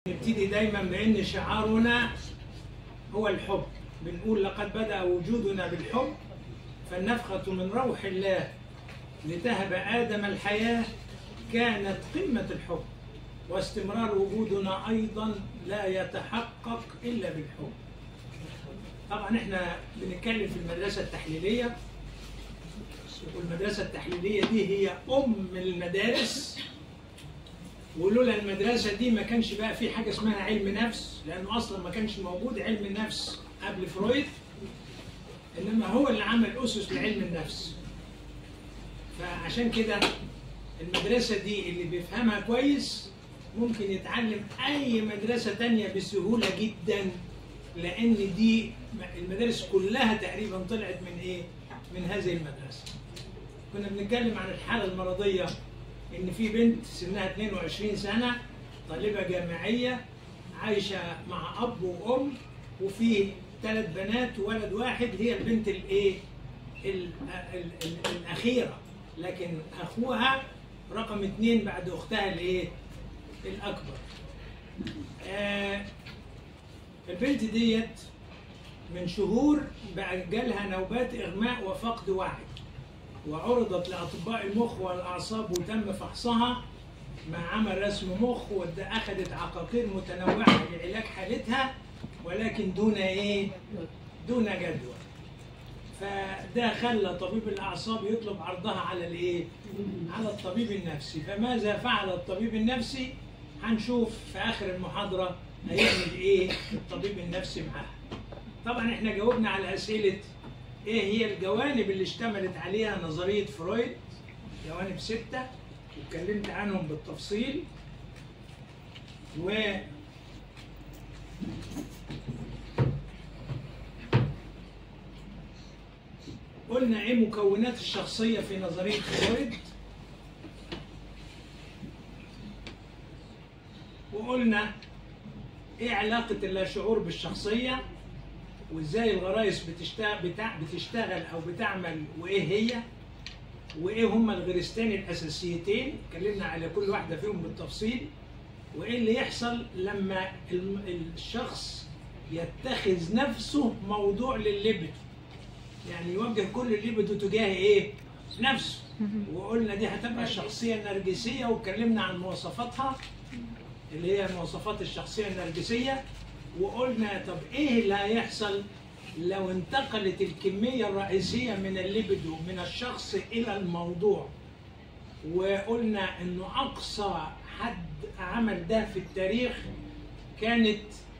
نبتدي دايما بان شعارنا هو الحب بنقول لقد بدا وجودنا بالحب فالنفخه من روح الله لتهب ادم الحياه كانت قمه الحب واستمرار وجودنا ايضا لا يتحقق الا بالحب طبعا احنا بنتكلم في المدرسه التحليليه والمدرسه التحليليه دي هي ام المدارس ولولا المدرسه دي ما كانش بقى في حاجه اسمها علم نفس لانه اصلا ما كانش موجود علم النفس قبل فرويد انما هو اللي عمل اسس لعلم النفس فعشان كده المدرسه دي اللي بيفهمها كويس ممكن يتعلم اي مدرسه تانية بسهوله جدا لان دي المدارس كلها تقريبا طلعت من ايه من هذه المدرسه كنا بنتكلم عن الحاله المرضيه ان في بنت سنها 22 سنه طالبه جامعيه عايشه مع اب وام وفي ثلاث بنات وولد واحد هي البنت الايه ال- ال- ال- الاخيره لكن اخوها رقم اثنين بعد اختها الايه الاكبر آه البنت ديت من شهور بقى جالها نوبات اغماء وفقد وعي وعرضت لاطباء المخ والاعصاب وتم فحصها مع عمل رسم مخ واخذت عقاقير متنوعه لعلاج حالتها ولكن دون ايه؟ دون جدوى. فده خلى طبيب الاعصاب يطلب عرضها على الايه؟ على الطبيب النفسي، فماذا فعل الطبيب النفسي؟ هنشوف في اخر المحاضره هيعمل ايه الطبيب النفسي معاها. طبعا احنا جاوبنا على اسئله ايه هي الجوانب اللي اشتملت عليها نظريه فرويد جوانب سته واتكلمت عنهم بالتفصيل و قلنا ايه مكونات الشخصيه في نظريه فرويد وقلنا ايه علاقه اللاشعور بالشخصيه وازاي الغرائز بتشتغل بتاع بتشتغل او بتعمل وايه هي وايه هما الغريزتين الاساسيتين اتكلمنا على كل واحده فيهم بالتفصيل وايه اللي يحصل لما الم- الشخص يتخذ نفسه موضوع للليبيدو يعني يوجه كل الليبيدو تجاه ايه نفسه وقلنا دي هتبقى الشخصيه النرجسيه واتكلمنا عن مواصفاتها اللي هي مواصفات الشخصيه النرجسيه وقلنا طب ايه اللي هيحصل لو انتقلت الكميه الرئيسيه من الليبيدو من الشخص الى الموضوع وقلنا انه اقصى حد عمل ده في التاريخ كانت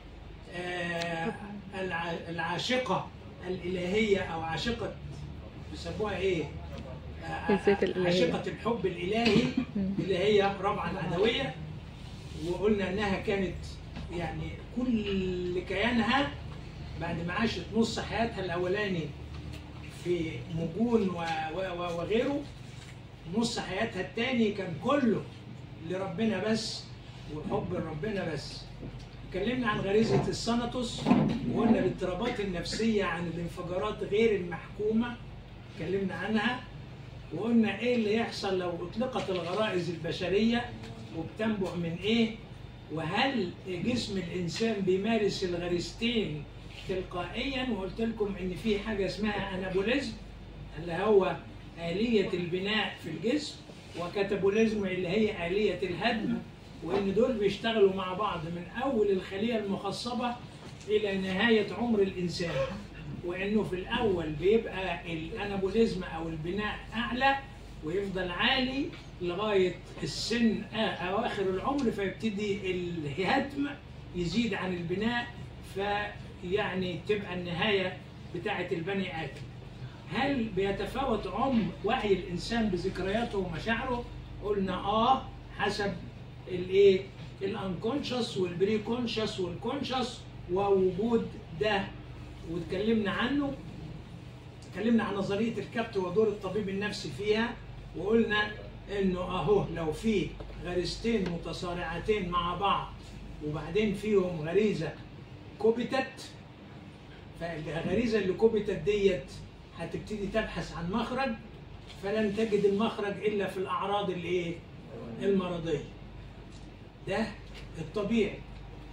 آه الع- العاشقه الالهيه او عاشقه بيسموها ايه؟ آه، الذات الإلهية. عاشقه الحب الالهي اللي هي رابعه العدويه وقلنا انها كانت يعني كل كيانها بعد ما عاشت نص حياتها الاولاني في مجون و- و- و- وغيره نص حياتها التاني كان كله لربنا بس وحب لربنا بس اتكلمنا عن غريزة السنتوس وقلنا الاضطرابات النفسية عن الانفجارات غير المحكومة اتكلمنا عنها وقلنا ايه اللي يحصل لو اطلقت الغرائز البشرية وبتنبع من ايه وهل جسم الانسان بيمارس الغريزتين تلقائيا وقلت لكم ان في حاجه اسمها انابوليزم اللي هو آلية البناء في الجسم وكاتابوليزم اللي هي آلية الهدم وإن دول بيشتغلوا مع بعض من أول الخلية المخصبة إلى نهاية عمر الإنسان وإنه في الأول بيبقى الأنابوليزم أو البناء أعلى ويفضل عالي لغاية السن آه، أواخر العمر فيبتدي الهدم يزيد عن البناء فيعني تبقى النهاية بتاعة البني آدم هل بيتفاوت عمر وعي الانسان بذكرياته ومشاعره؟ قلنا اه حسب الايه؟ الانكونشس والبري كونشس والكونشس ووجود ده واتكلمنا عنه اتكلمنا عن نظريه الكبت ودور الطبيب النفسي فيها وقلنا انه اهو لو في غريزتين متصارعتين مع بعض وبعدين فيهم غريزه كوبتت فالغريزه اللي كوبتت ديت هتبتدي تبحث عن مخرج فلن تجد المخرج الا في الاعراض الايه؟ المرضيه. ده الطبيعي.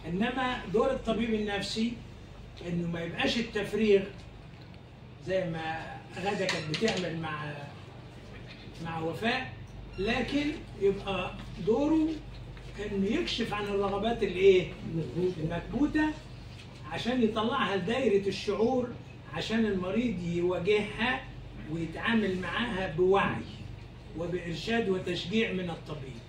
انما دور الطبيب النفسي انه ما يبقاش التفريغ زي ما غاده كانت بتعمل مع مع وفاء لكن يبقى دوره انه يكشف عن الرغبات الايه؟ المكبوته عشان يطلعها لدايره الشعور عشان المريض يواجهها ويتعامل معاها بوعي وبارشاد وتشجيع من الطبيب.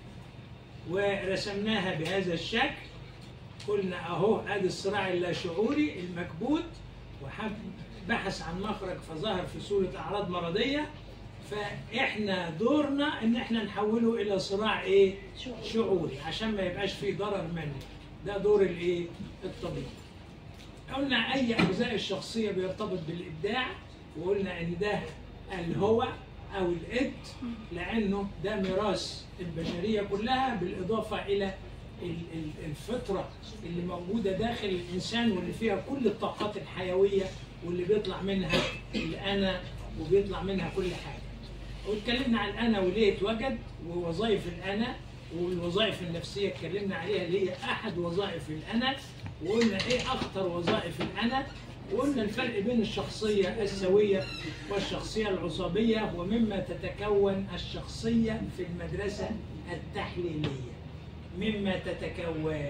ورسمناها بهذا الشكل قلنا اهو ادي الصراع اللاشعوري المكبوت وحب بحث عن مخرج فظهر في صوره اعراض مرضيه فاحنا دورنا ان احنا نحوله الى صراع ايه؟ شعوري عشان ما يبقاش فيه ضرر منه ده دور الايه؟ الطبيب. قلنا اي اجزاء الشخصيه بيرتبط بالابداع وقلنا ان ده الهوى او الاد لانه ده ميراث البشريه كلها بالاضافه الى ال- ال- الفطره اللي موجوده داخل الانسان واللي فيها كل الطاقات الحيويه واللي بيطلع منها الانا وبيطلع منها كل حاجه. واتكلمنا عن الانا وليه اتوجد ووظائف الانا والوظائف النفسيه اتكلمنا عليها اللي هي احد وظائف الانا وقلنا ايه اخطر وظائف الانا وقلنا الفرق بين الشخصيه السويه والشخصيه العصابيه ومما تتكون الشخصيه في المدرسه التحليليه مما تتكون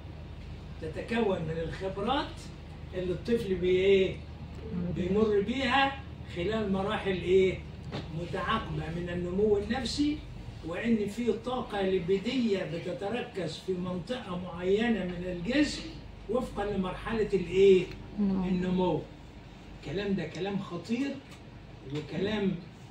تتكون من الخبرات اللي الطفل بي ايه بيمر بيها خلال مراحل ايه متعاقبه من النمو النفسي وان في طاقه لبديه بتتركز في منطقه معينه من الجسم وفقا لمرحله الايه النمو الكلام ده كلام خطير وكلام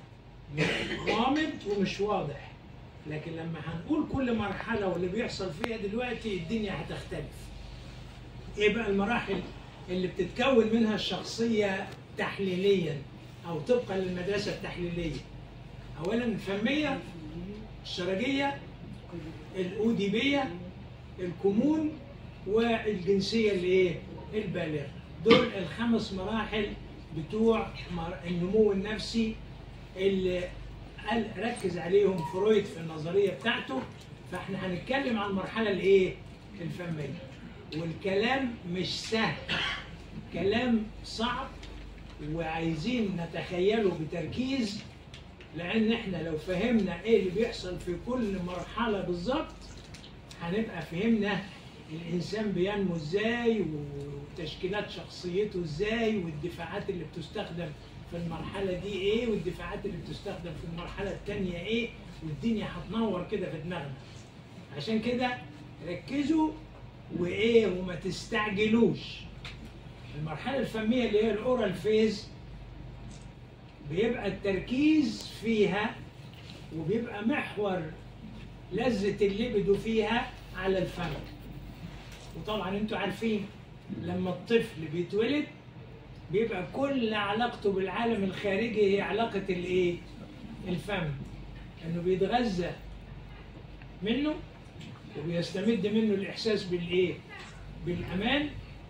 غامض ومش واضح لكن لما هنقول كل مرحله واللي بيحصل فيها دلوقتي الدنيا هتختلف ايه بقى المراحل اللي بتتكون منها الشخصيه تحليليا او طبقا للمدرسه التحليليه اولا الفميه الشرجيه الاوديبيه الكمون والجنسيه اللي ايه البالغه دول الخمس مراحل بتوع مر- النمو النفسي اللي قال ركز عليهم فرويد في النظريه بتاعته فاحنا هنتكلم عن المرحله الايه الفميه والكلام مش سهل كلام صعب وعايزين نتخيله بتركيز لان احنا لو فهمنا ايه اللي بيحصل في كل مرحله بالظبط هنبقى فهمنا الانسان بينمو ازاي وتشكيلات شخصيته ازاي والدفاعات اللي بتستخدم في المرحله دي ايه والدفاعات اللي بتستخدم في المرحله الثانيه ايه والدنيا هتنور كده في دماغنا عشان كده ركزوا وايه وما تستعجلوش المرحله الفميه اللي هي الاورال فيز بيبقى التركيز فيها وبيبقى محور لذة الليبدو فيها على الفم وطبعا انتوا عارفين لما الطفل بيتولد بيبقى كل علاقته بالعالم الخارجي هي علاقة الايه؟ الفم انه بيتغذى منه وبيستمد منه الاحساس بالايه؟ بالامان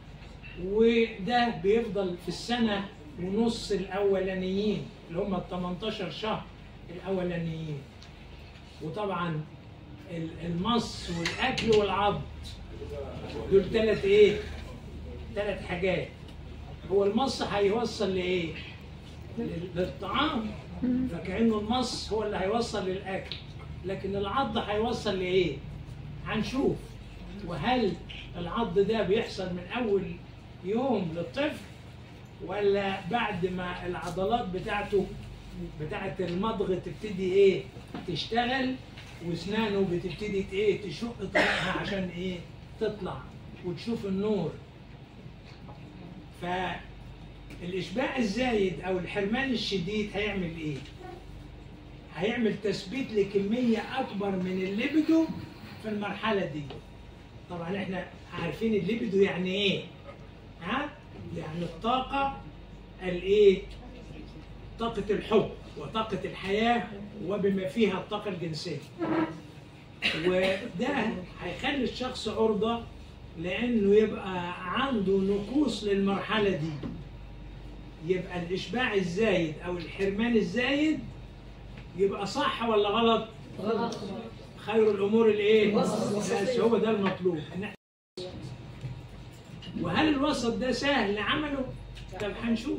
وده بيفضل في السنة ونص الأولانيين اللي هم ال 18 شهر الأولانيين وطبعا ال- المص والأكل والعض دول ثلاث إيه؟ ثلاث حاجات هو المص هيوصل لإيه؟ لل- للطعام فكأنه المص هو اللي هيوصل للأكل لكن العض هيوصل لإيه؟ هنشوف وهل العض ده بيحصل من أول يوم للطفل ولا بعد ما العضلات بتاعته بتاعت المضغ تبتدي ايه تشتغل واسنانه بتبتدي ت- ايه تشق طريقها عشان ايه تطلع وتشوف النور فالاشباع الزايد او الحرمان الشديد هيعمل ايه هيعمل تثبيت لكميه اكبر من الليبيدو في المرحله دي طبعا احنا عارفين الليبيدو يعني ايه ها يعني الطاقه الايه طاقه الحب وطاقه الحياه وبما فيها الطاقه الجنسيه وده هيخلي الشخص عرضه لانه يبقى عنده نقوص للمرحله دي يبقى الاشباع الزايد او الحرمان الزايد يبقى صح ولا غلط غلط خير الامور الايه وسط. بس هو ده المطلوب ان احنا وهل الوسط ده سهل عمله؟ طب هنشوف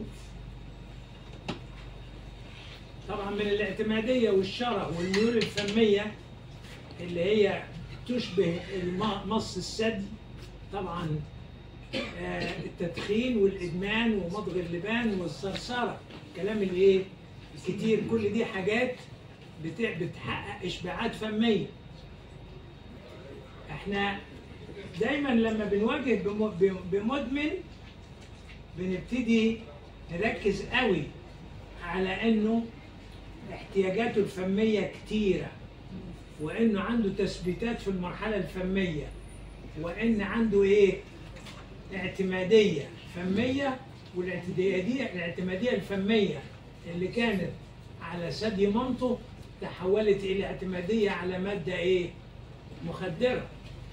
طبعا من الاعتمادية والشره والميول الفمية اللي هي تشبه الم- مص الثدي طبعا آه، التدخين والإدمان ومضغ اللبان والثرثرة الكلام اللي إيه كتير كل دي حاجات بتع- بتحقق إشباعات فمية احنا دايما لما بنواجه بم- بم- بمدمن بنبتدي نركز قوي على انه احتياجاته الفميه كتيره وانه عنده تثبيتات في المرحله الفميه وان عنده ايه اعتماديه فميه والاعتماديه الاعتماديه الفميه اللي كانت على ثدي مامته تحولت الى اعتماديه على ماده ايه مخدره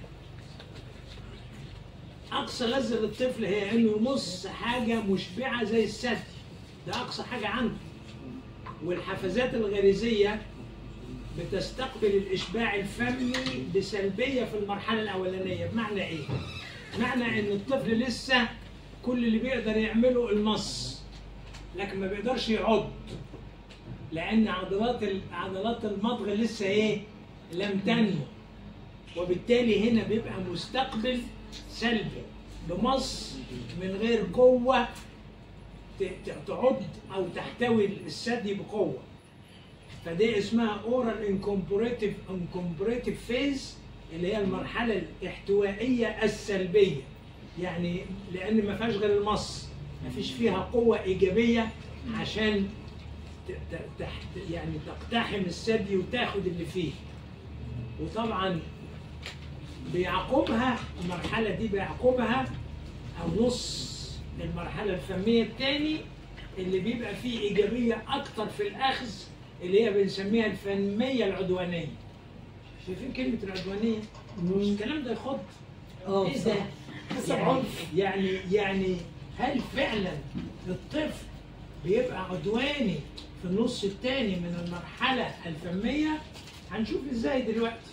اقصى لذه للطفل هي انه يمص حاجه مشبعه زي الثدي ده اقصى حاجه عنده والحفزات الغريزيه بتستقبل الاشباع الفمي بسلبيه في المرحله الاولانيه بمعنى ايه معنى ان الطفل لسه كل اللي بيقدر يعمله المص لكن ما بيقدرش يعض لان عضلات ال- عضلات المضغ لسه ايه لم تنمو وبالتالي هنا بيبقى مستقبل سلبي بمص من غير قوة ت- ت- تعض أو تحتوي الثدي بقوة فدي اسمها اورال انكمبوريتيف انكمبوريتيف فيز اللي هي المرحلة الاحتوائية السلبية يعني لأن ما فيهاش غير المص ما فيش فيها قوة إيجابية عشان ت- ت- تحت يعني تقتحم الثدي وتاخد اللي فيه وطبعا بيعقبها المرحلة دي بيعقبها أو نص المرحلة الفمية الثاني اللي بيبقى فيه إيجابية أكتر في الأخذ اللي هي بنسميها الفمية العدوانية. شايفين كلمة العدوانية؟ مش الكلام ده يخض. اه إيه صح ده؟ حسب يعني عنف يعني يعني هل فعلا الطفل بيبقى عدواني في النص الثاني من المرحلة الفمية؟ هنشوف ازاي دلوقتي.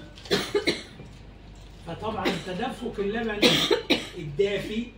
فطبعا تدفق اللبن الدافي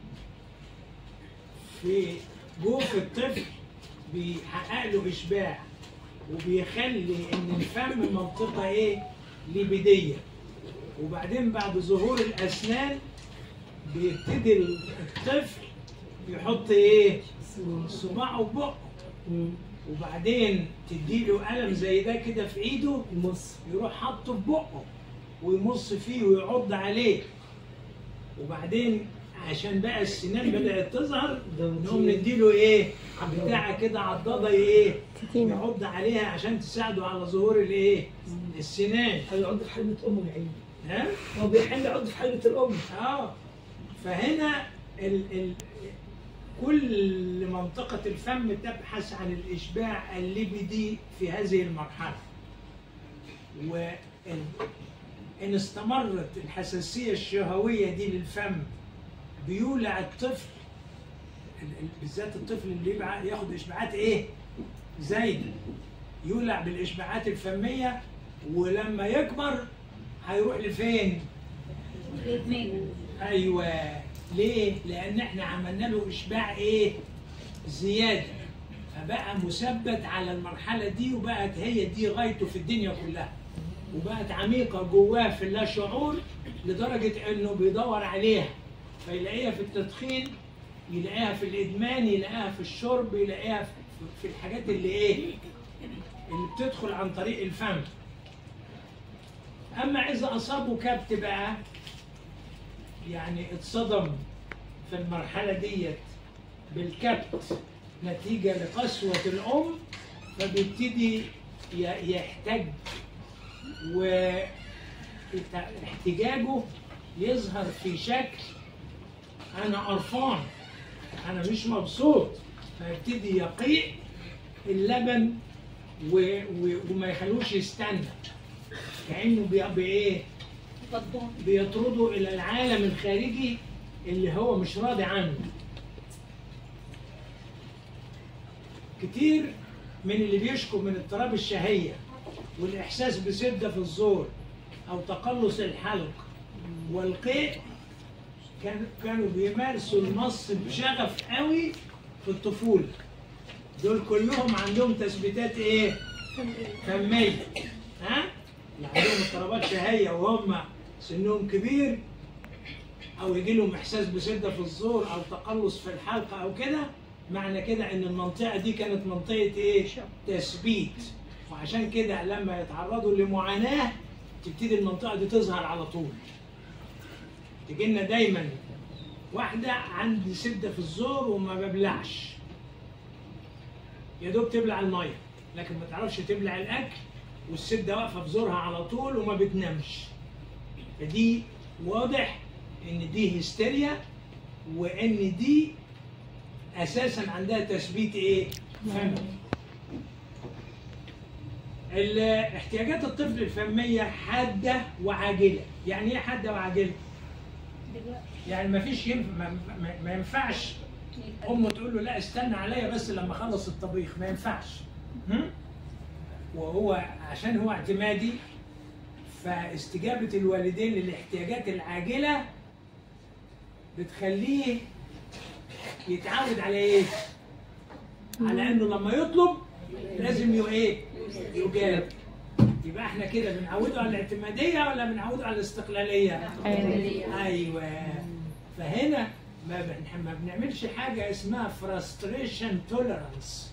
في جوف الطفل بيحقق له اشباع وبيخلي ان الفم منطقه ايه ليبيديه وبعدين بعد ظهور الاسنان بيبتدي الطفل يحط ايه صباعه في بقه مم. وبعدين تديله قلم زي ده كده في ايده المص يروح حاطه في بقه ويمص فيه ويعض عليه وبعدين عشان بقى السنان بدأت تظهر ده نقوم بتجي- نديله ايه بتاعه كده عضاضه ايه تتينة. يعض عليها عشان تساعده على ظهور الايه السنان هيقعد في حلمة أمه يا عيني ها هو بيحل يقعد في حلمة الأم اه فهنا ال ال كل منطقة الفم تبحث عن الإشباع الليبيدي في هذه المرحلة وإن إن استمرت الحساسية الشهوية دي للفم بيولع الطفل ال- ال- بالذات الطفل اللي يبقى ياخد إشباعات إيه؟ زايدة يولع بالإشباعات الفمية ولما يكبر هيروح لفين؟ ايوه ليه؟ لان احنا عملنا له اشباع ايه؟ زياده فبقى مثبت على المرحله دي وبقت هي دي غايته في الدنيا كلها وبقت عميقه جواه في اللا شعور لدرجه انه بيدور عليها فيلاقيها في التدخين يلاقيها في الادمان يلاقيها في الشرب يلاقيها في- في الحاجات اللي ايه؟ اللي بتدخل عن طريق الفم اما اذا اصابه كبت بقى يعني اتصدم في المرحلة ديت بالكبت نتيجة لقسوة الأم فبيبتدي ي- يحتج واحتجاجه يظهر في شكل أنا قرفان أنا مش مبسوط فيبتدي يقيء اللبن و... و... وما يخلوش يستنى كأنه بي... بإيه؟ بيطردوا الى العالم الخارجي اللي هو مش راضي عنه كتير من اللي بيشكوا من اضطراب الشهية والإحساس بسدة في الزور أو تقلص الحلق والقيء كان كانوا بيمارسوا النص بشغف قوي في الطفوله دول كلهم عندهم تثبيتات ايه فميه ها اللي عندهم اضطرابات شهيه وهم سنهم كبير او يجي لهم احساس بشده في الزور او تقلص في الحلقه او كده معنى كده ان المنطقه دي كانت منطقه ايه تثبيت وعشان كده لما يتعرضوا لمعاناه تبتدي المنطقه دي تظهر على طول تجي لنا دايما واحده عندي سده في الزور وما ببلعش يا دوب تبلع الميه لكن ما تعرفش تبلع الاكل والسده واقفه في زورها على طول وما بتنامش فدي واضح ان دي هستيريا وان دي اساسا عندها تثبيت ايه؟ فمي ال- احتياجات الطفل الفميه حاده وعاجله، يعني ايه حاده وعاجله؟ يعني ما فيش ينفع ما, ما, ما ينفعش امه تقول له لا استنى عليا بس لما اخلص الطبيخ ما ينفعش هم؟ وهو عشان هو اعتمادي فاستجابه الوالدين للاحتياجات العاجله بتخليه يتعود على ايه؟ على انه لما يطلب لازم يو ايه؟ يجاب يبقى احنا كده بنعوده على الاعتماديه ولا بنعوده على الاستقلاليه؟ ايوه فهنا ما بن- ما بنعملش حاجه اسمها frustration tolerance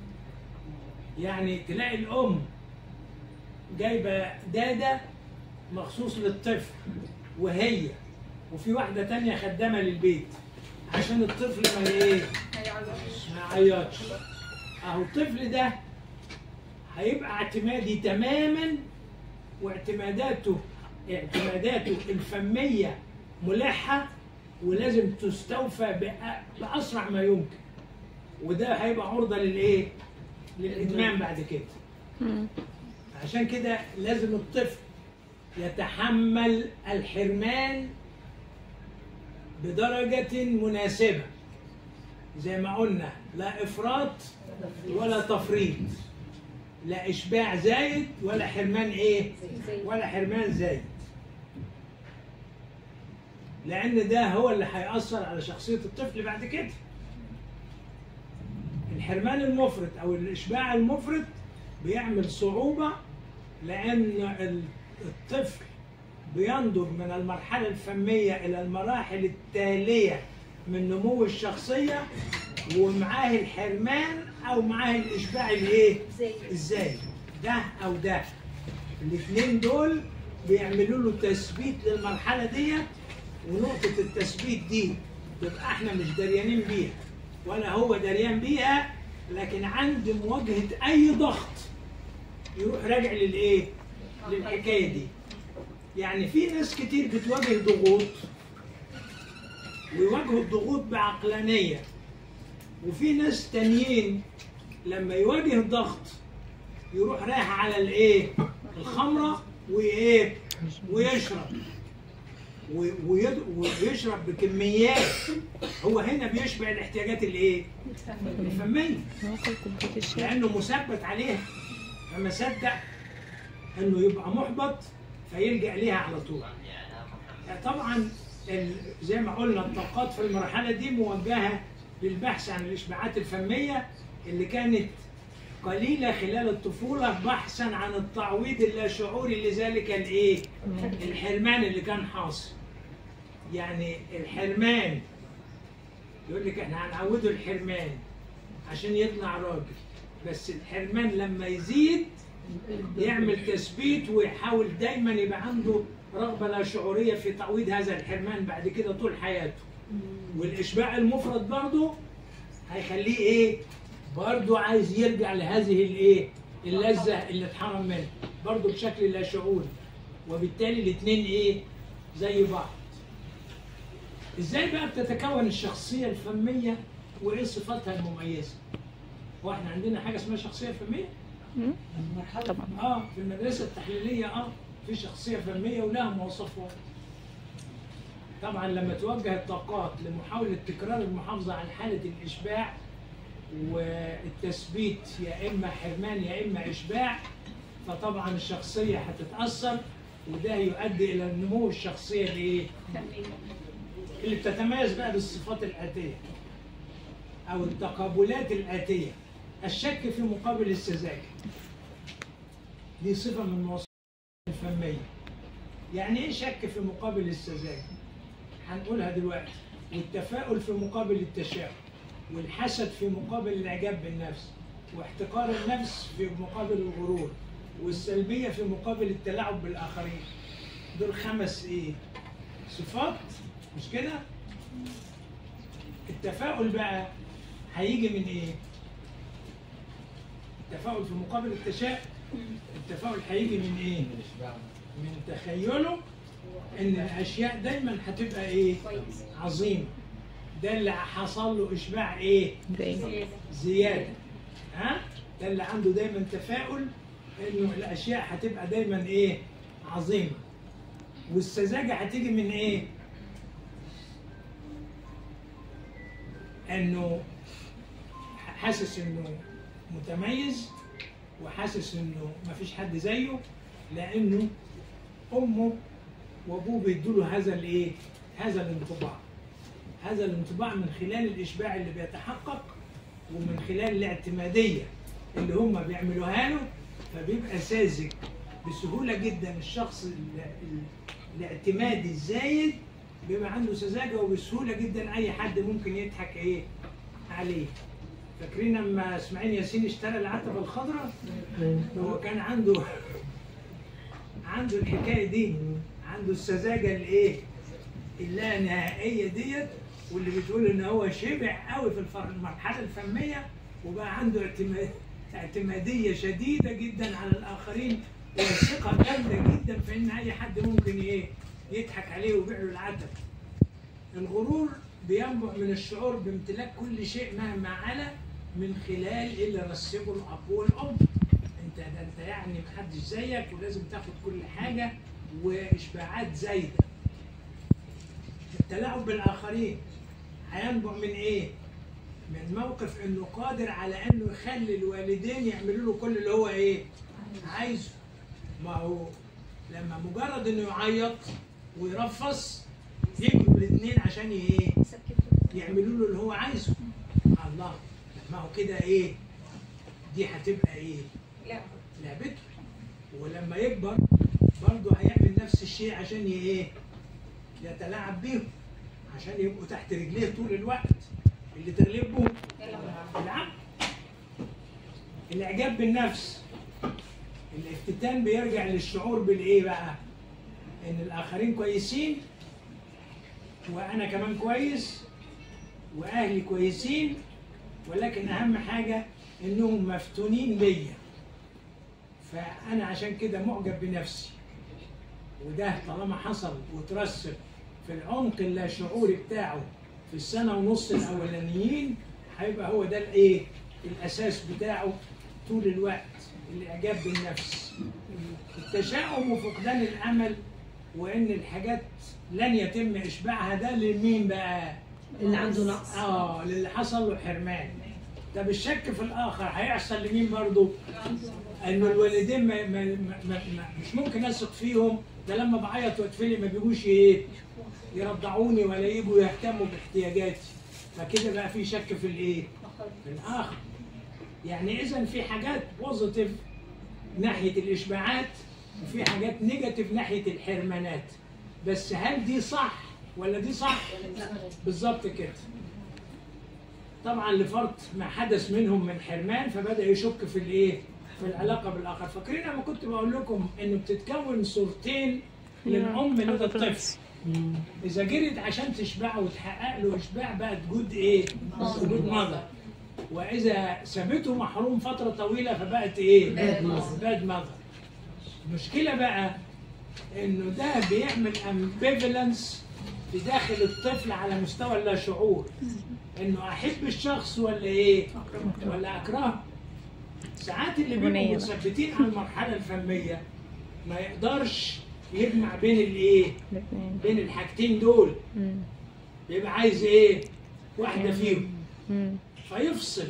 يعني تلاقي الام جايبه داده مخصوص للطفل وهي وفي واحده تانية خدامه للبيت عشان الطفل ما ايه ما يعيطش اهو الطفل ده هيبقى اعتمادي تماما واعتماداته اعتماداته الفميه ملحه ولازم تستوفى بأ- باسرع ما يمكن وده هيبقى عرضه للايه؟ للادمان بعد كده عشان كده لازم الطفل يتحمل الحرمان بدرجة مناسبة زي ما قلنا لا إفراط ولا تفريط لا إشباع زايد ولا حرمان إيه ولا حرمان زايد لأن ده هو اللي هيأثر على شخصية الطفل بعد كده الحرمان المفرط أو الإشباع المفرط بيعمل صعوبة لأن ال- الطفل بينضج من المرحلة الفمية إلى المراحل التالية من نمو الشخصية ومعاه الحرمان أو معاه الإشباع الإيه؟ إزاي؟ ده أو ده الاثنين دول بيعملوا له تثبيت للمرحلة ديت ونقطة التثبيت دي تبقى احنا مش دريانين بيها ولا هو دريان بيها لكن عند مواجهة أي ضغط يروح راجع للإيه؟ للحكاية دي يعني في ناس كتير بتواجه ضغوط ويواجهوا الضغوط بعقلانية وفي ناس تانيين لما يواجه ضغط يروح رايح على الايه الخمرة وايه ويشرب و- ويد- ويشرب بكميات هو هنا بيشبع الاحتياجات الايه الفمية لانه مثبت عليها فما صدق انه يبقى محبط فيلجا ليها على طول طبعا ال- زي ما قلنا الطاقات في المرحله دي موجهه للبحث عن الاشباعات الفميه اللي كانت قليله خلال الطفوله بحثا عن التعويض اللاشعوري لذلك الايه؟ الحرمان اللي كان حاصل. يعني الحرمان يقول لك احنا هنعوده الحرمان عشان يطلع راجل بس الحرمان لما يزيد يعمل تثبيت ويحاول دايما يبقى عنده رغبه لا شعوريه في تعويض هذا الحرمان بعد كده طول حياته والاشباع المفرط برضه هيخليه ايه برضه عايز يرجع لهذه الايه اللذه اللي اتحرم منها برضه بشكل لا شعوري وبالتالي الاثنين ايه زي بعض ازاي بقى بتتكون الشخصيه الفميه وايه صفاتها المميزه واحنا عندنا حاجه اسمها شخصيه فميه طبعا اه في المدرسه التحليليه اه في شخصيه فميه ولها مواصفات طبعا لما توجه الطاقات لمحاوله تكرار المحافظه على حاله الاشباع والتثبيت يا اما حرمان يا اما اشباع فطبعا الشخصيه هتتاثر وده يؤدي الى نمو الشخصيه الايه؟ اللي بتتميز بقى بالصفات الآتية أو التقابلات الآتية الشك في مقابل السذاجة دي صفة من مواصفات الفمية يعني إيه شك في مقابل السذاجة؟ هنقولها دلوقتي والتفاؤل في مقابل التشاؤم والحسد في مقابل الإعجاب بالنفس واحتقار النفس في مقابل الغرور والسلبية في مقابل التلاعب بالآخرين دول خمس إيه؟ صفات مش كده؟ التفاؤل بقى هيجي من إيه؟ التفاؤل في مقابل التشاؤم التفاؤل هيجي من إيه؟ من تخيله ان الاشياء دايما هتبقى ايه عظيمه ده اللي حصل له اشباع ايه زي زياده ها ده اللي عنده دايما تفاؤل انه الاشياء هتبقى دايما ايه عظيمه والسذاجه هتيجي من ايه انه حاسس انه متميز وحاسس انه مفيش حد زيه لانه امه وابوه بيدوا له هذا الايه؟ هذا الانطباع. هذا الانطباع من خلال الاشباع اللي بيتحقق ومن خلال الاعتماديه اللي هم بيعملوها له فبيبقى ساذج بسهوله جدا الشخص ال- ال- الاعتمادي الزايد بيبقى عنده سذاجه وبسهوله جدا اي حد ممكن يضحك ايه عليه. فاكرين لما اسماعيل ياسين اشترى العتبه الخضراء؟ هو كان عنده عنده الحكايه دي عنده السذاجه الايه اللا نهائيه ديت واللي بتقول ان هو شبع قوي في الفر- المرحله الفميه وبقى عنده اعتماد اعتماديه شديده جدا على الاخرين وثقه جامده جدا في ان اي حد ممكن ايه يضحك عليه ويبيع له العتب الغرور بينبع من الشعور بامتلاك كل شيء مهما علا من خلال اللي رسبه الاب والام انت ده انت يعني محدش زيك ولازم تاخد كل حاجه واشباعات زايده التلاعب بالاخرين هينبع من ايه؟ من موقف انه قادر على انه يخلي الوالدين يعملوا له كل اللي هو ايه؟ عايزه ما هو لما مجرد انه يعيط ويرفص يجروا الاثنين عشان ايه؟ يعملوا له اللي هو عايزه الله ما هو كده ايه؟ دي هتبقى ايه؟ لعبته ولما يكبر برضه هيعمل نفس الشيء عشان ي- ايه يتلاعب بيهم عشان يبقوا تحت رجليه طول الوقت اللي تغلبه العقل الاعجاب بالنفس الافتتان بيرجع للشعور بالايه بقى ان الاخرين كويسين وانا كمان كويس واهلي كويسين ولكن اهم حاجه انهم مفتونين بيا فانا عشان كده معجب بنفسي وده طالما حصل وترسب في العمق اللاشعوري بتاعه في السنه ونص الاولانيين هيبقى هو ده الايه الاساس بتاعه طول الوقت الاعجاب بالنفس التشاؤم وفقدان الامل وان الحاجات لن يتم اشباعها ده لمين بقى اللي عنده نقص اه للي حصل له حرمان طب الشك في الاخر هيحصل لمين برضه انه الوالدين ما ما ما ما ما مش ممكن اثق فيهم ده لما بعيط واتفلي ما بيجوش ايه يرضعوني ولا يجوا يهتموا باحتياجاتي فكده بقى في شك في الايه في الاخر يعني اذا في حاجات بوزيتيف ناحيه الاشباعات وفي حاجات نيجاتيف ناحيه الحرمانات بس هل دي صح ولا دي صح بالظبط كده طبعا لفرط ما حدث منهم من حرمان فبدا يشك في الايه في العلاقه بالاخر فاكرين لما كنت بقول لكم انه بتتكون صورتين للام لدى الطفل اذا جرت عشان تشبعه وتحقق له اشباع بقت جود ايه جود ماذر واذا سابته محروم فتره طويله فبقت ايه Bad mother. باد ماذر المشكله بقى انه ده بيعمل امبيفالنس في داخل الطفل على مستوى اللاشعور انه احب الشخص ولا ايه ولا اكرهه ساعات اللي أغنية بيبقوا بقى. مثبتين على المرحله الفميه ما يقدرش يجمع بين الايه الاثنين بين الحاجتين دول مم. بيبقى عايز ايه واحده فيهم مم. فيفصل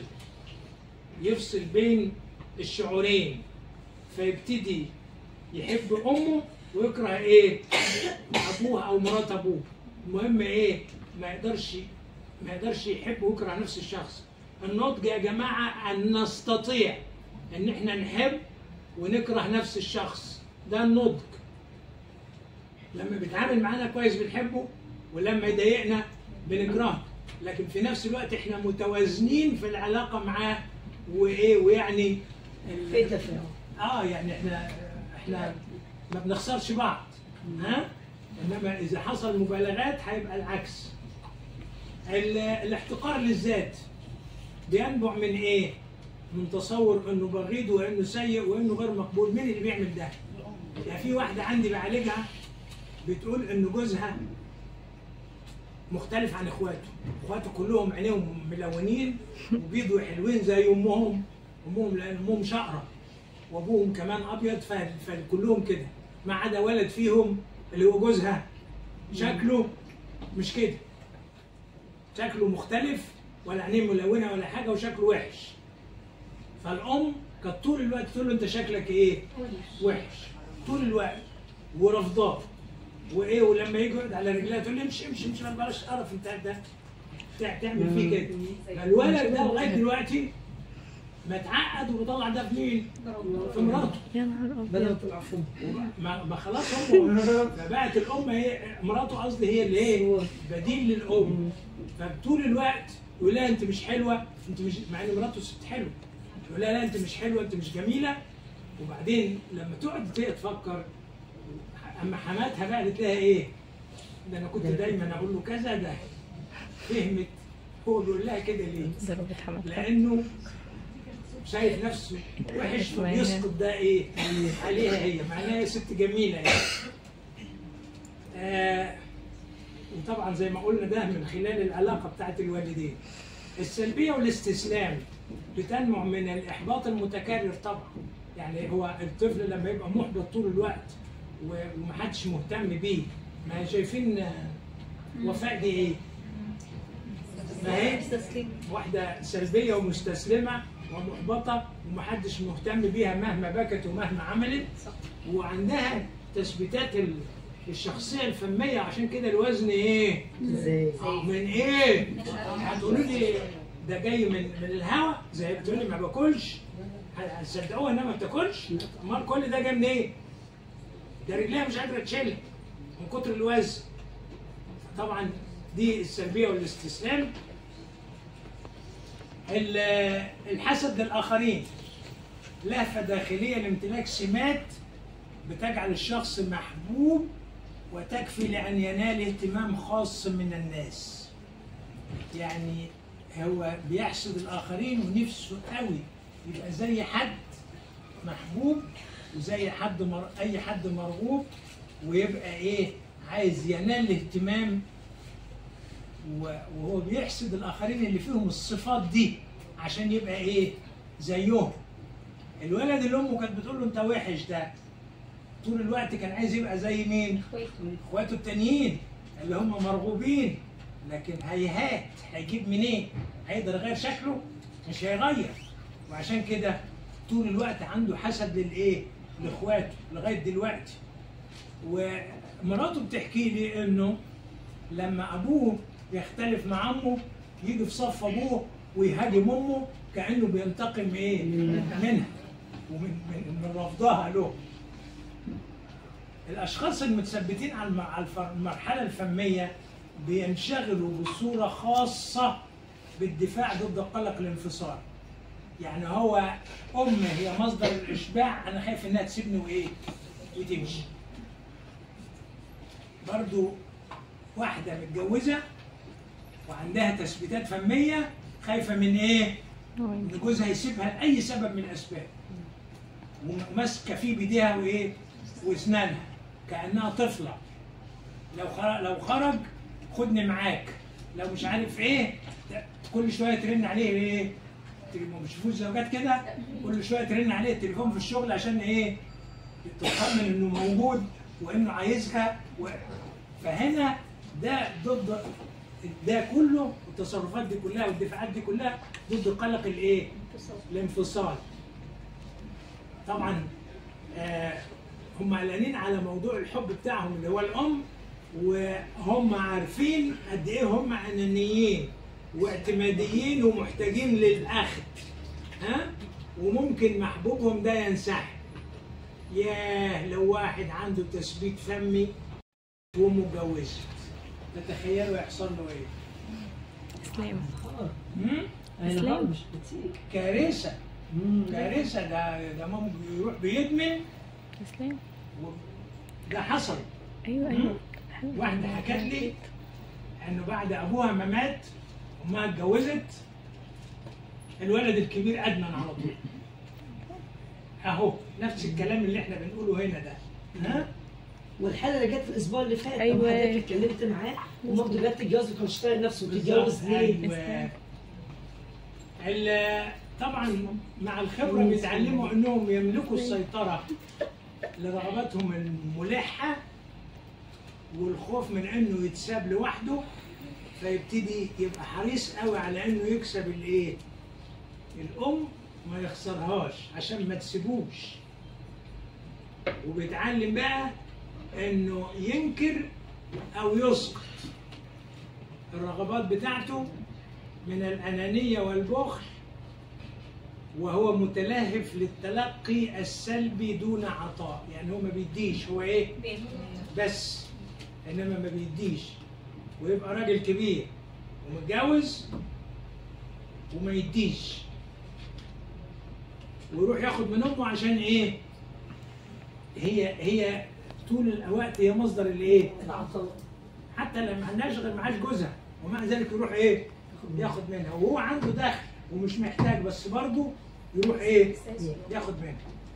يفصل بين الشعورين فيبتدي يحب امه ويكره ايه ابوها او مرات ابوه المهم ايه ما يقدرش ما يقدرش يحب ويكره نفس الشخص النضج يا جماعه ان نستطيع ان احنا نحب ونكره نفس الشخص ده النضج لما بيتعامل معانا كويس بنحبه ولما يضايقنا بنكرهه لكن في نفس الوقت احنا متوازنين في العلاقه معاه وايه ويعني ال- في تفاهم اه يعني احنا احنا ما بنخسرش بعض ها انما اذا حصل مبالغات هيبقى العكس ال- الاحتقار للذات بينبع من ايه من تصور انه بغيض وانه سيء وانه غير مقبول مين اللي بيعمل ده يعني في واحده عندي بعالجها بتقول ان جوزها مختلف عن اخواته اخواته كلهم عينيهم ملونين وبيض وحلوين زي امهم امهم لان امهم شقره وابوهم كمان ابيض ف- فكلهم كده ما عدا ولد فيهم اللي هو جوزها شكله مش كده شكله مختلف ولا عينيه ملونه ولا حاجه وشكله وحش فالام كانت طول الوقت تقول له انت شكلك ايه؟ وحش طول الوقت ورفضاه وايه ولما يجي يقعد على رجلها تقول له امشي امشي امشي ما بلاش قرف انت ده تع- تعمل فيه كده فالولد ده لغايه دلوقتي متعقد وبيطلع ده في مين؟ في مراته يا نهار بدأوا ابيض يطلعوا فم ما, ما خلاص هو فبقت الام هي مراته قصدي هي اللي ايه بديل للام فطول الوقت يقول لها انت مش حلوه انت مش مع ان مراته ست حلوه يقول لها لا انت مش حلوه انت مش جميله وبعدين لما تقعد هي تفكر اما حماتها بقى قالت لها ايه؟ ده انا كنت دايما اقول له كذا ده فهمت هو بيقول لها كده ليه؟ ضربت حماتها لانه شايف نفسه وحش فبيسقط ده ايه عليها هي مع انها هي ست جميله يعني آه وطبعا زي ما قلنا ده من خلال العلاقه بتاعت الوالدين السلبيه والاستسلام بتنمع من الاحباط المتكرر طبعا يعني هو الطفل لما يبقى محبط طول الوقت و- ومحدش مهتم بيه ما شايفين آه، وفاء دي ايه؟ ما هي واحدة سلبية ومستسلمة ومحبطة ومحدش مهتم بيها مهما بكت ومهما عملت وعندها تثبيتات ال- الشخصية الفمية عشان كده الوزن ايه؟ ازاي آه، من ايه؟ هتقولوا لي ده جاي من من الهوا زي بتقول لي ما باكلش هتصدقوها انها ما بتاكلش؟ امال كل ده جاي من ايه؟ ده رجليها مش قادرة تشيلها من كتر الوزن طبعا دي السلبية والاستسلام ال- الحسد للآخرين لهفة داخلية لامتلاك سمات بتجعل الشخص محبوب وتكفي لأن ينال اهتمام خاص من الناس يعني هو بيحسد الآخرين ونفسه قوي يبقى زي حد محبوب وزي حد مر... أي حد مرغوب ويبقى إيه عايز ينال الاهتمام و- وهو بيحسد الاخرين اللي فيهم الصفات دي عشان يبقى ايه زيهم الولد اللي امه كانت بتقول له انت وحش ده طول الوقت كان عايز يبقى زي مين اخواته التانيين اللي هم مرغوبين لكن هيهات هيجيب منين هيقدر يغير شكله مش هيغير وعشان كده طول الوقت عنده حسد للايه لاخواته لغايه دلوقتي ومراته بتحكي لي انه لما ابوه يختلف مع امه يجي في صف ابوه ويهاجم امه كانه بينتقم ايه منها ومن من, من رفضها له الاشخاص المتثبتين على الم- على الف- المرحله الفميه بينشغلوا بصوره خاصه بالدفاع ضد قلق الانفصال يعني هو ام هي مصدر الاشباع انا خايف انها تسيبني وايه وتمشي برضو واحده متجوزه وعندها تثبيتات فميه خايفه من ايه ان جوزها يسيبها لاي سبب من الاسباب وماسكه فيه بايديها وايه واسنانها كانها طفله لو خرج لو خرج خدني معاك لو مش عارف ايه كل شويه ترن عليه ايه تليفون مش شوفوا الزوجات كده كل شويه ترن عليه التليفون في الشغل عشان ايه تطمن انه موجود وانه عايزها و... فهنا ده ضد ده كله التصرفات دي كلها والدفاعات دي كلها ضد قلق الايه؟ الانفصال. طبعا آه هم قلقانين على موضوع الحب بتاعهم اللي هو الام وهم عارفين قد ايه هم انانيين واعتماديين ومحتاجين للاخذ ها وممكن محبوبهم ده ينسحب ياه لو واحد عنده تثبيت فمي ومتجوزه تتخيلوا يحصل له ايه؟ اسلام خلاص هم؟ انا إسلام. خلاص مش كتير كارثه مم. كارثه ده ده ممكن يروح بيدمن اسلام و- ده حصل ايوه ايوه حلو. واحده حكت لي انه بعد ابوها ما مات امها اتجوزت الولد الكبير ادمن على طول اهو نفس الكلام اللي احنا بنقوله هنا ده ها والحاله اللي جت في الاسبوع اللي فات أيوة. لما حضرتك اتكلمت معاه ومامته جت تتجوز وكان مش طايق نفسه تتجوز ليه؟ أيوة. ال- طبعا مع الخبره بيتعلموا انهم يملكوا السيطره لرغباتهم الملحه والخوف من انه يتساب لوحده فيبتدي يبقى حريص قوي على انه يكسب الايه؟ الام ما يخسرهاش عشان ما تسيبوش وبيتعلم بقى انه ينكر او يسقط الرغبات بتاعته من الأنانية والبخل وهو متلهف للتلقي السلبي دون عطاء يعني هو ما بيديش هو ايه بس انما ما بيديش ويبقى راجل كبير ومتجوز وما يديش ويروح ياخد من امه عشان ايه هي هي طول الوقت هي مصدر الايه العطاء حتى لما عندهاش غير معاش جوزها ومع ذلك يروح ايه ياخد منها وهو عنده دخل ومش محتاج بس برضه يروح ايه ياخد منها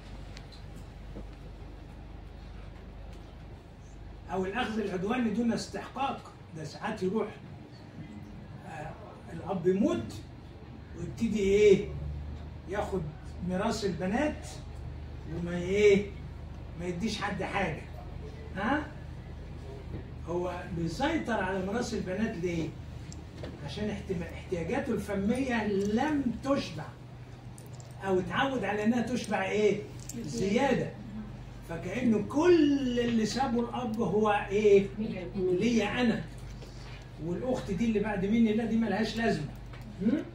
او الاخذ العدواني دون استحقاق ده ساعات يروح آه الاب يموت ويبتدي ايه ياخد ميراث البنات وما ايه ما يديش حد حاجه ها هو بيسيطر على ميراث البنات ليه؟ عشان احتما- احتياجاته الفمية لم تشبع أو اتعود على إنها تشبع إيه؟ زيادة فكأنه كل اللي سابه الأب هو إيه؟ ليا أنا والأخت دي اللي بعد مني لا دي ملهاش لازمة هم؟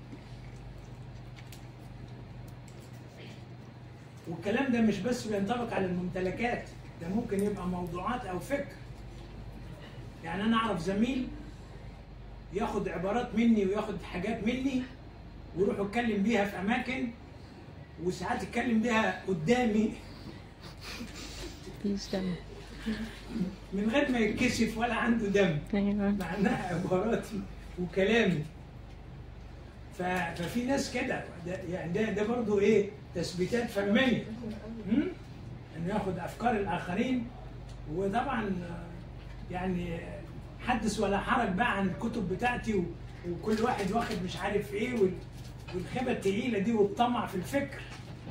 والكلام ده مش بس بينطبق على الممتلكات ده ممكن يبقى موضوعات أو فكر يعني انا اعرف زميل ياخد عبارات مني وياخد حاجات مني ويروح يتكلم بيها في اماكن وساعات يتكلم بيها قدامي مفيش دم من غير ما يتكسف ولا عنده دم ايوه مع انها عباراتي وكلامي ف... ففي ناس كده ده يعني ده ده برضه ايه تثبيتات فميه م? انه ياخد افكار الاخرين وطبعا آه، يعني حدث ولا حرج بقى عن الكتب بتاعتي و... وكل واحد واخد مش عارف ايه وال... والخيبه التقيله دي والطمع في الفكر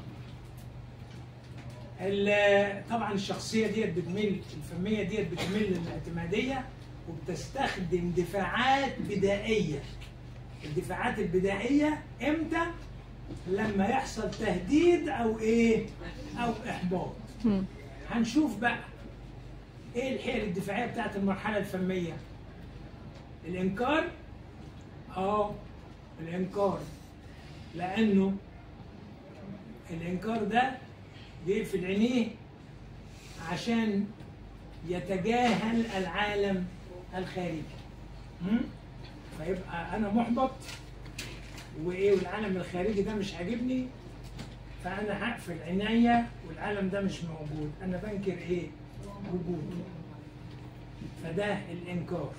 ال- طبعا الشخصيه ديت بتميل الفميه ديت بتميل للاعتماديه وبتستخدم دفاعات بدائيه الدفاعات البدائيه امتى لما يحصل تهديد او ايه او احباط مم. هنشوف بقى ايه الحيل الدفاعيه بتاعت المرحله الفميه الانكار اه الانكار لانه الانكار ده بيقفل عينيه عشان يتجاهل العالم الخارجي م? فيبقى انا محبط وايه والعالم الخارجي ده مش عاجبني فانا هقفل عينيا والعالم ده مش موجود انا بنكر ايه وجوده فده الانكار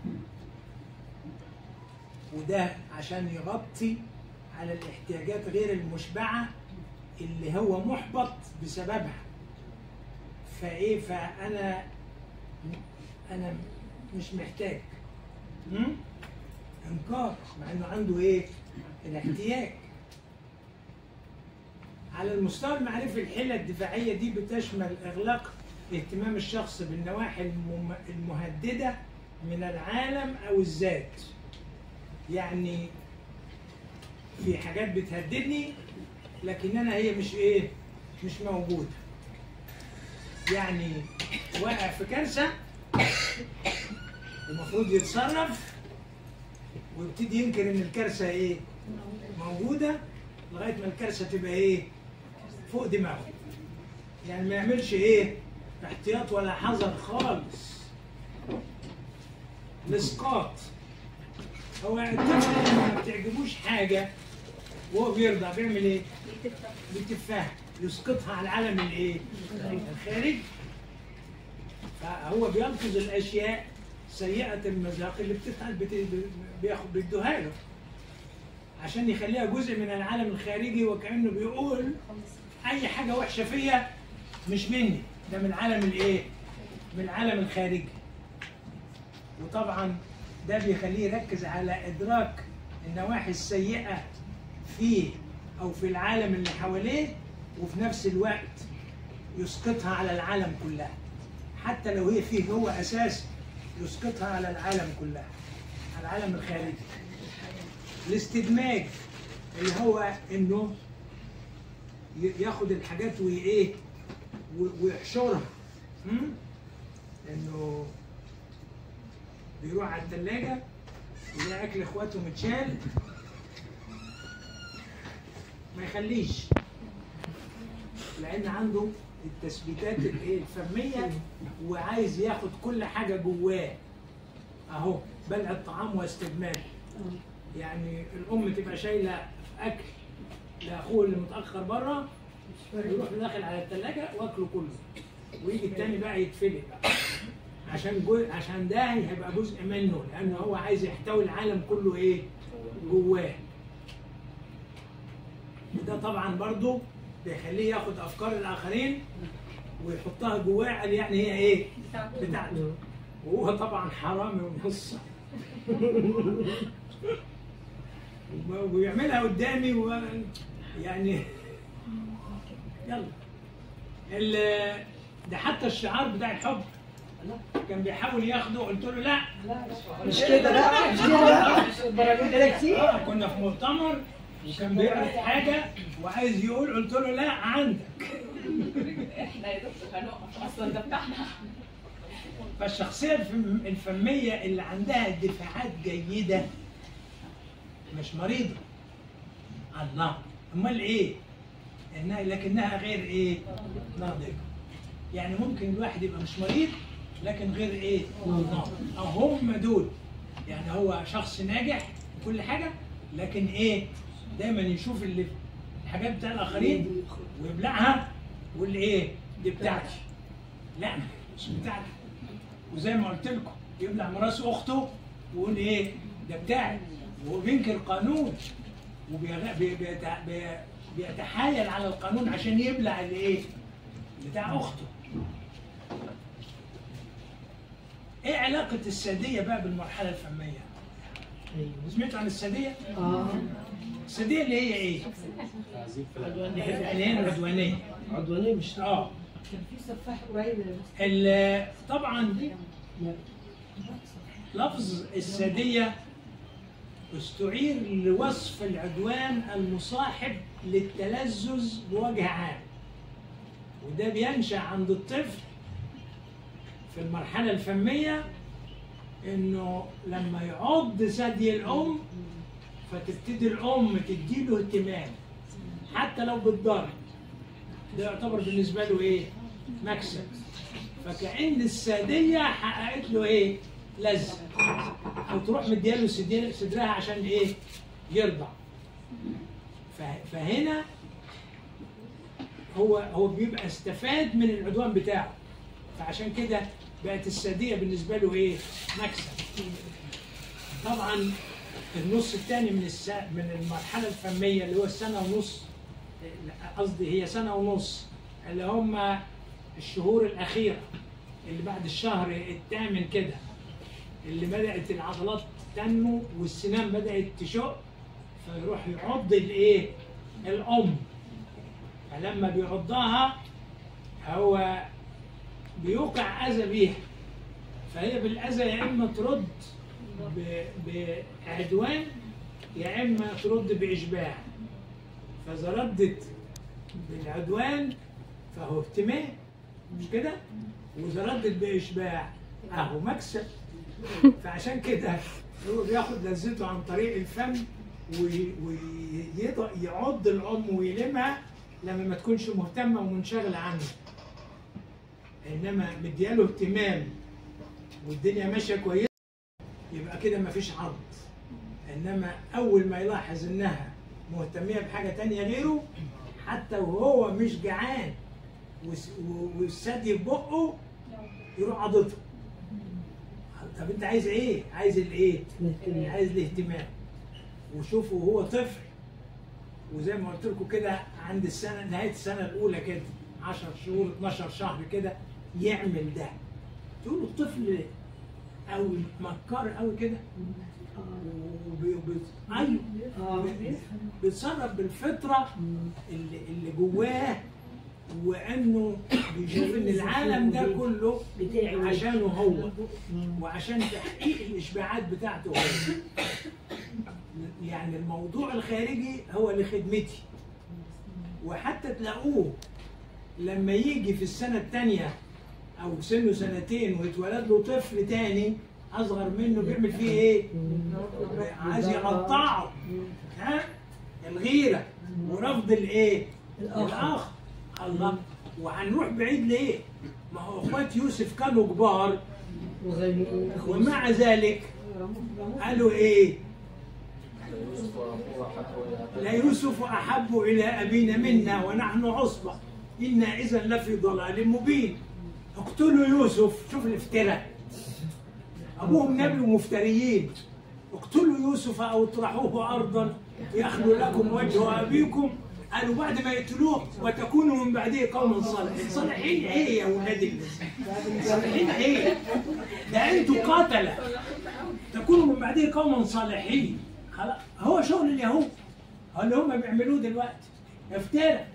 وده عشان يغطي على الاحتياجات غير المشبعه اللي هو محبط بسببها فايه فانا انا مش محتاج م? انكار مع انه عنده ايه الاحتياج على المستوى المعرفي الحيلة الدفاعية دي بتشمل إغلاق اهتمام الشخص بالنواحي المم- المهددة من العالم أو الذات يعني في حاجات بتهددني لكننا هي مش إيه مش موجودة يعني واقع في كارثة المفروض يتصرف ويبتدي ينكر ان الكارثه ايه موجوده لغايه ما الكارثه تبقى ايه فوق دماغه يعني ما يعملش ايه احتياط ولا حذر خالص الاسقاط هو الطفل لما ما بتعجبوش حاجه وهو بيرضع بيعمل ايه؟ بيتفاها يسقطها على العالم الايه؟ الخارجي فهو بيلفظ الاشياء سيئه المذاق اللي بتتعب بت- بياخد بيدوها له عشان يخليها جزء من العالم الخارجي وكانه بيقول اي حاجه وحشه فيا مش مني ده من العالم الايه؟ من العالم الخارجي وطبعا ده بيخليه يركز على ادراك النواحي السيئه فيه او في العالم اللي حواليه وفي نفس الوقت يسقطها على العالم كلها حتى لو هي فيه هو اساس يسقطها على العالم كلها على العالم الخارجي الاستدماج اللي هو انه ي- ياخد الحاجات وايه و- ويحشرها م? انه بيروح على الثلاجة يلاقي أكل إخواته متشال ما يخليش لأن عنده التثبيتات الإيه الفمية وعايز ياخد كل حاجة جواه أهو بلع الطعام واستجمال يعني الأم تبقى شايلة أكل لأخوه اللي متأخر بره يروح داخل على الثلاجة واكله كله ويجي التاني بقى يتفلق بقى عشان جو... عشان ده هيبقى جزء منه لانه هو عايز يحتوي العالم كله ايه جواه وده طبعا برضو بيخليه ياخد افكار الاخرين ويحطها جواه قال يعني هي ايه بتاعته وهو طبعا حرامي ونص ويعملها قدامي و... يعني يلا ال... ده حتى الشعار بتاع الحب كان بيحاول ياخده قلت له لا مش كده لا مش كده لا الدرجات كده كتير آه، كنا في مؤتمر وكان بيعرض حاجه وعايز يقول قلت له لا عندك احنا يا دكتور هنقف اصلا ده بتاعنا فالشخصيه الفم- الفميه اللي عندها دفاعات جيده مش مريضه الله امال ايه انها لكنها غير ايه ناضجه يعني ممكن الواحد يبقى مش مريض لكن غير ايه ناضج او هم دول يعني هو شخص ناجح وكل حاجه لكن ايه دايما يشوف اللي الحاجات بتاع الاخرين ويبلعها ويقول ايه دي بتاعتي لا مش بتاعتي وزي ما قلت لكم يبلع ميراث اخته ويقول ايه ده بتاعي وهو بينكر قانون وبيتحايل على القانون عشان يبلع الايه بتاع اخته ايه علاقة السادية بقى بالمرحلة الفمية؟ ايوه سمعتوا عن السادية؟ اه السادية اللي هي ايه؟ اللي هي العدوانية عدوانية مش اه كان في سفاح قريب يا ال- طبعا لا. لفظ السادية استعير لوصف العدوان المصاحب للتلذذ بوجه عام وده بينشأ عند الطفل في المرحلة الفمية انه لما يعض ثدي الام فتبتدي الام تديله اهتمام حتى لو بالضرب ده يعتبر بالنسبة له ايه؟ مكسب فكأن السادية حققت له ايه؟ لذة او تروح مدياله صدر- صدرها عشان ايه؟ يرضع ف- فهنا هو هو بيبقى استفاد من العدوان بتاعه فعشان كده بقت السادية بالنسبة له ايه؟ مكسب طبعا النص الثاني من الس... من المرحلة الفمية اللي هو السنة ونص قصدي هي سنة ونص اللي هم الشهور الأخيرة اللي بعد الشهر الثامن كده اللي بدأت العضلات تنمو والسنان بدأت تشق فيروح يعض الايه؟ الأم فلما بيعضها هو بيوقع أذى بيها فهي بالأذى يا إما ترد ب- بعدوان يا إما ترد بإشباع فإذا ردت بالعدوان فهو اهتمام مش كده؟ وإذا ردت بإشباع اهو مكسب فعشان كده هو بياخد لذته عن طريق الفم ويعض الام ويلمها لما ما تكونش مهتمه ومنشغله عنه انما مدياله اهتمام والدنيا ماشيه كويسه يبقى كده مفيش عض انما اول ما يلاحظ انها مهتميه بحاجه تانية غيره حتى وهو مش جعان وس- و- والثدي في بقه يروح عضته طب انت عايز ايه؟ عايز الايه؟ الاهتمام. عايز الاهتمام وشوفوا هو طفل وزي ما قلت لكم كده عند السنه نهايه السنه الاولى كده 10 شهور 12 شهر كده يعمل ده تقولوا الطفل قوي مكار قوي كده وبي- وبي- ايوه اه بيتصرف بالفطره اللي, اللي جواه وانه بيشوف ان العالم ده كله بتاعي عشانه هو وعشان تحقيق الاشباعات بتاعته هو يعني الموضوع الخارجي هو لخدمتي وحتى تلاقوه لما يجي في السنه الثانيه او سنه سنتين ويتولد له طفل تاني اصغر منه بيعمل فيه ايه؟ عايز يقطعه ها الغيره ورفض الايه؟ الآخر. الاخر الله وهنروح بعيد ليه؟ ما هو اخوات يوسف كانوا كبار وغني ومع ذلك قالوا ايه؟ لا يوسف احب الى ابينا منا ونحن عصبه انا اذا لفي ضلال مبين اقتلوا يوسف شوف الافتراء ابوهم نبي ومفتريين اقتلوا يوسف او اطرحوه ارضا يخلو لكم وجه ابيكم قالوا بعد ما يقتلوه وتكونوا من بعده قوما صالحين صالحين ايه يا ولاد الناس صالحين ايه ده انتوا قتله تكونوا من بعده قوما صالحين خلاص هو شغل اليهود هو اللي هم بيعملوه دلوقتي افتراء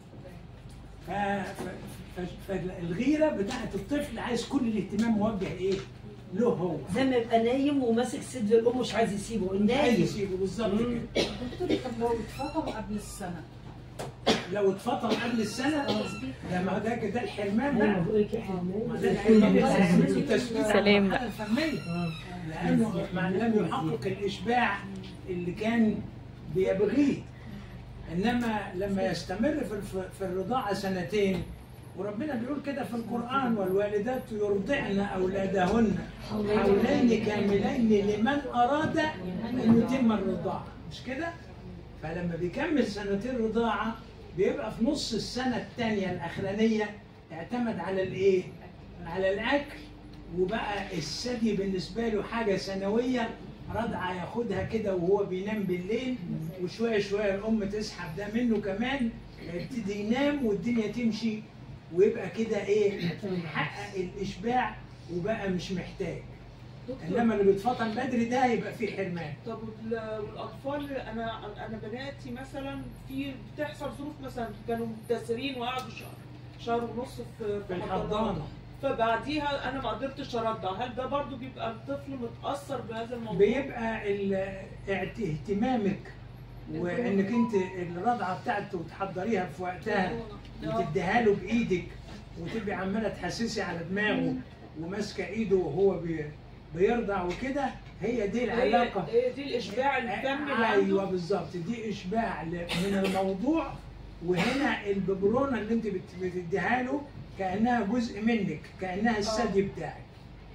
ف- ف- ف- فالغيره بتاعت الطفل عايز كل الاهتمام موجه ايه؟ له هو زي ما يبقى نايم وماسك صدر الام مش عايز يسيبه عايز النايم يسيبه بالظبط كده طب لو اتفطم قبل السنة لو اتفطم قبل السنه ده ما ده ده الحرمان ايوه بقى بقول لك يا ما ده حرمان الحرمان اللي هيعمل له تثبيت على سلام المرحلة الفمية لانه ما لم يحقق الاشباع اللي كان بيبغيه انما لما يستمر في الف- في الرضاعه سنتين وربنا بيقول كده في القران والوالدات يرضعن اولادهن حولين كاملين لمن اراد ان يتم الرضاعه مش كده؟ فلما بيكمل سنتين رضاعه بيبقى في نص السنه الثانيه الاخرانيه اعتمد على الايه؟ على الاكل وبقى الثدي بالنسبه له حاجه سنويه رضعه ياخدها كده وهو بينام بالليل وشويه شويه الام تسحب ده منه كمان يبتدي ينام والدنيا تمشي ويبقى كده ايه حقق الاشباع وبقى مش محتاج انما اللي بيتفطن بدري ده يبقى فيه حرمان طب وال- والاطفال انا انا بناتي مثلا في بتحصل ظروف مثلا كانوا مبتسرين وقعدوا شهر شهر ونص في في الحضانه فبعديها انا ما قدرتش ارضع هل ده برضو بيبقى الطفل متاثر بهذا الموضوع؟ بيبقى ال- اعت- اهتمامك وانك انت الرضعه بتاعته تحضريها في وقتها وتديها له بايدك وتبقي عماله تحسسي على دماغه وماسكه ايده وهو بي بيرضع وكده هي دي العلاقه هي هي دي الاشباع الفمي اللي ايوه عنده بالظبط دي اشباع ل- من الموضوع وهنا الببرونه اللي انت بت- بتديها له كانها جزء منك كانها الثدي بتاعك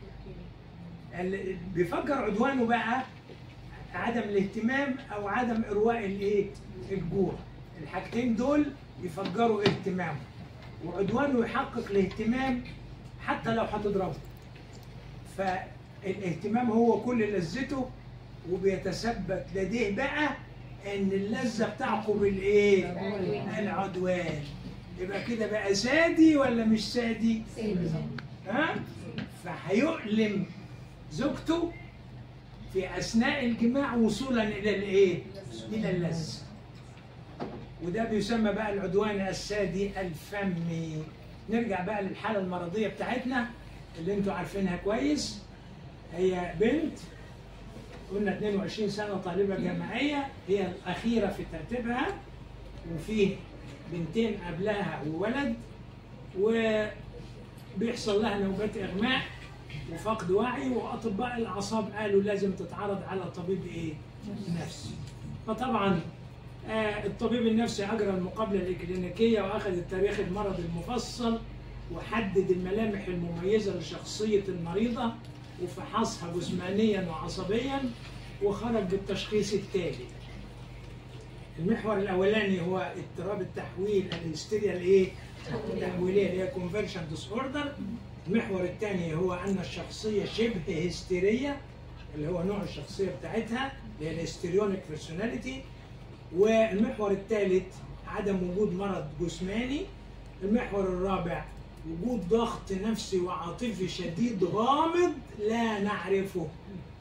اللي بيفكر عدوانه بقى عدم الاهتمام او عدم ارواء الايه الجوع الحاجتين دول يفجروا اهتمامه وعدوانه يحقق الاهتمام حتى لو هتضربه فالاهتمام هو كل لذته وبيتثبت لديه بقى ان اللذه بتعقب الايه العدوان يبقى كده بقى سادي ولا مش سادي ها فهيؤلم زوجته في اثناء الجماع وصولا الى الايه الى اللذه وده بيسمى بقى العدوان السادي الفمي نرجع بقى للحاله المرضيه بتاعتنا اللي انتوا عارفينها كويس هي بنت قلنا 22 سنه طالبه جامعيه هي الاخيره في ترتيبها وفيه بنتين قبلها وولد وبيحصل لها نوبات اغماء وفقد وعي واطباء الاعصاب قالوا لازم تتعرض على طبيب ايه؟ نفسي. فطبعا آه، الطبيب النفسي اجرى المقابله الاكلينيكيه واخذ التاريخ المرض المفصل وحدد الملامح المميزه لشخصيه المريضه وفحصها جسمانيا وعصبيا وخرج بالتشخيص التالي. المحور الاولاني هو اضطراب التحويل الهستيريا الايه؟ التحويليه اللي هي كونفرشن ديس اوردر. المحور الثاني هو ان الشخصيه شبه هستيريه اللي هو نوع الشخصيه بتاعتها اللي هي الهستيريونيك بيرسوناليتي والمحور الثالث عدم وجود مرض جسماني المحور الرابع وجود ضغط نفسي وعاطفي شديد غامض لا نعرفه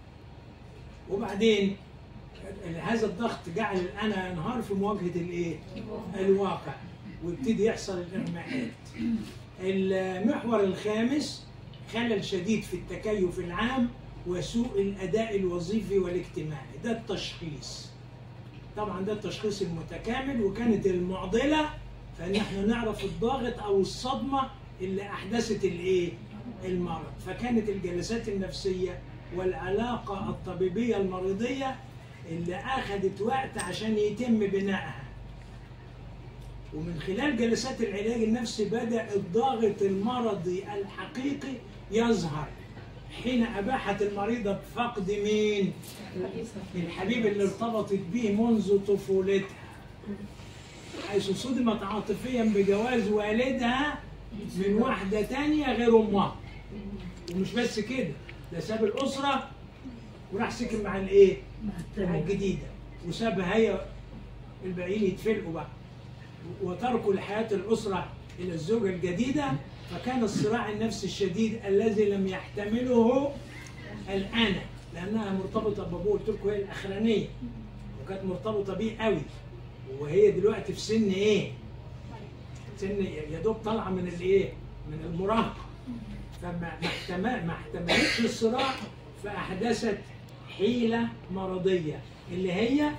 وبعدين هذا الضغط جعل الانا ينهار في مواجهه الايه؟ الواقع ويبتدي يحصل الاغماءات. المحور الخامس خلل شديد في التكيف العام وسوء الاداء الوظيفي والاجتماعي ده التشخيص. طبعا ده التشخيص المتكامل وكانت المعضله فان احنا نعرف الضاغط او الصدمه اللي احدثت الايه؟ المرض، فكانت الجلسات النفسيه والعلاقه الطبيبيه المريضيه اللي اخذت وقت عشان يتم بنائها. ومن خلال جلسات العلاج النفسي بدا الضاغط المرضي الحقيقي يظهر حين اباحت المريضه بفقد مين؟ الحبيب اللي ارتبطت به منذ طفولتها حيث صدمت عاطفيا بجواز والدها من واحدة تانية غير أمها ومش بس كده ده ساب الأسرة وراح سكن مع الإيه؟ مع الجديدة وسابها هي الباقيين يتفلقوا بقى وتركوا لحياة الأسرة إلى الزوجة الجديدة فكان الصراع النفسي الشديد الذي لم يحتمله الأنا لأنها مرتبطة بأبوه قلت لكم هي الأخرانية وكانت مرتبطة بيه قوي وهي دلوقتي في سن إيه؟ سن يا دوب طالعة من الإيه؟ من المراهقة فما ما احتمل ما احتملتش الصراع فأحدثت حيلة مرضية اللي هي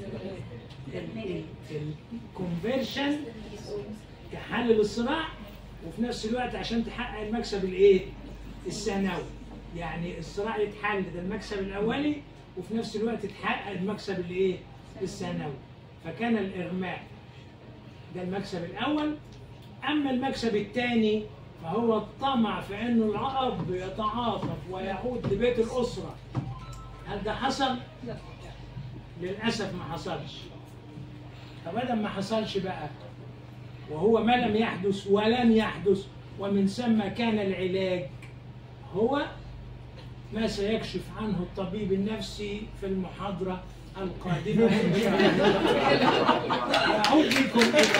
الكونفرشن كحل للصراع وفي نفس الوقت عشان تحقق المكسب الايه؟ الثانوي يعني الصراع يتحل ده المكسب الاولي وفي نفس الوقت تحقق المكسب الايه؟ الثانوي فكان الاغماء ده المكسب الاول اما المكسب الثاني فهو الطمع في انه الاب يتعاطف ويعود لبيت الاسره هل ده حصل؟ لا. للاسف ما حصلش طب ادم ما حصلش بقى وهو ما لم يحدث ولن يحدث ومن ثم كان العلاج هو ما سيكشف عنه الطبيب النفسي في المحاضرة القادمة إن شاء الله. يعود بكم إلى